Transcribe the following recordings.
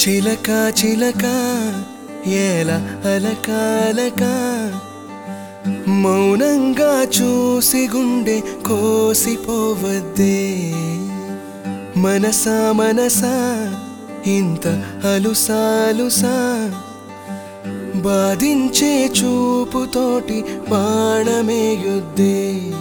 చిలక చిలక ఏల అలక అలక మౌనంగా చూసి గుండె కోసిపోవద్దే మనసా మనసా ఇంత అలుసాలుసా బాధించే చూపుతోటి బాణమేయుద్దే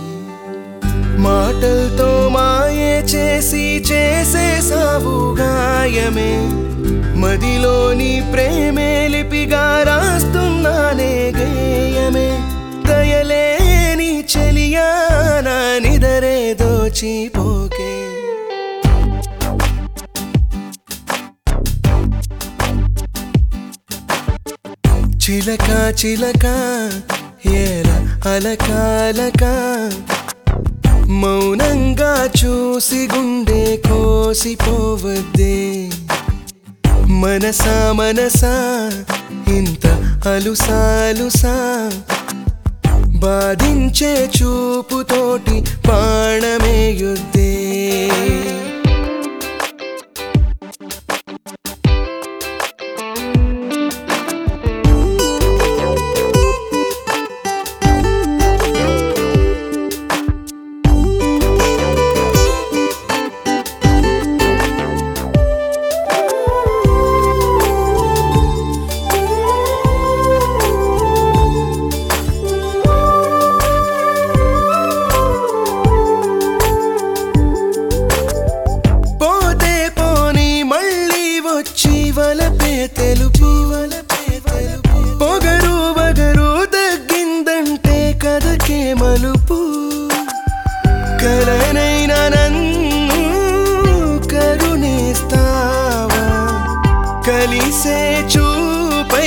మాటలతో మాయే చేసి చేసే సావు గాయమే మదిలోని ప్రేమే లిపిగా రాస్తున్నానే గేయమే దయలేని చెలియా నా నిదరే దోచిపోకే చిలక చిలక ఏల అలక అలక మౌనంగా చూసి గుండె కోసిపోవద్దే మనసా మనసా ఇంత అలుసాలుసా బాధించే చూపుతోటి బాణమేయుద్దే పోతే పోని మళ్ళీ వచ్చి వలపే తెలుపు పొగరు వగరు తగ్గిందంటే కథకే మలుపు కలనైనా నన్ను కరుణిస్తావా కలిసే చూపై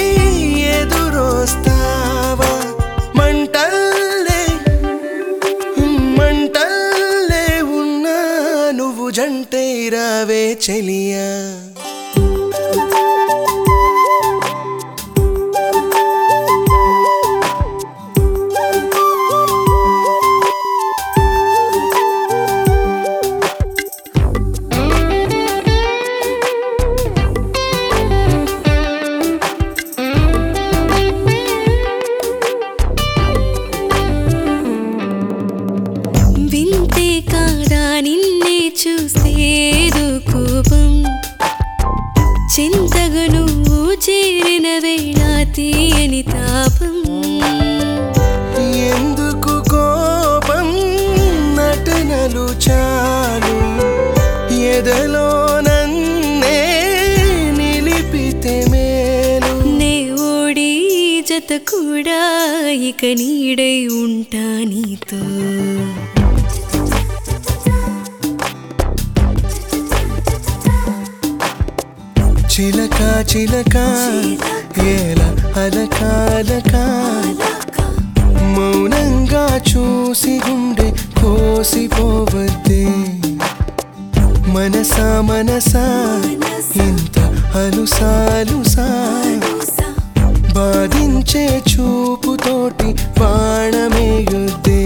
ఎదురొస్తావా మంటల్లే మంటల్లే ఉన్నా నువ్వు జంటై రావే చెలియా వింతే కాదా నిన్నే చూసేదు కోపం చింతగా నువ్వు చేరిన వేళ తీయని తాపం ఎందుకు కోపం నటనలు చాలు ఎదలో నన్నే నిలిపితే మేలు నే ఓడి జత కూడా ఇక నీడై ఉంటా నీతో చిలక చిలక ఏల అలక అలక మౌనంగా చూసి గుండె కోసిపోవద్దే మనసా మనసా ఇంత అలుసాలుసా బాధించే చూపుతోటి బాణమేయుద్దే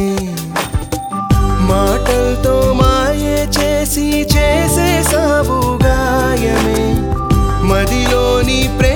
మాటలతో మాయే చేసి చేసే సావు గాయమే మదిలోని ప్రేమ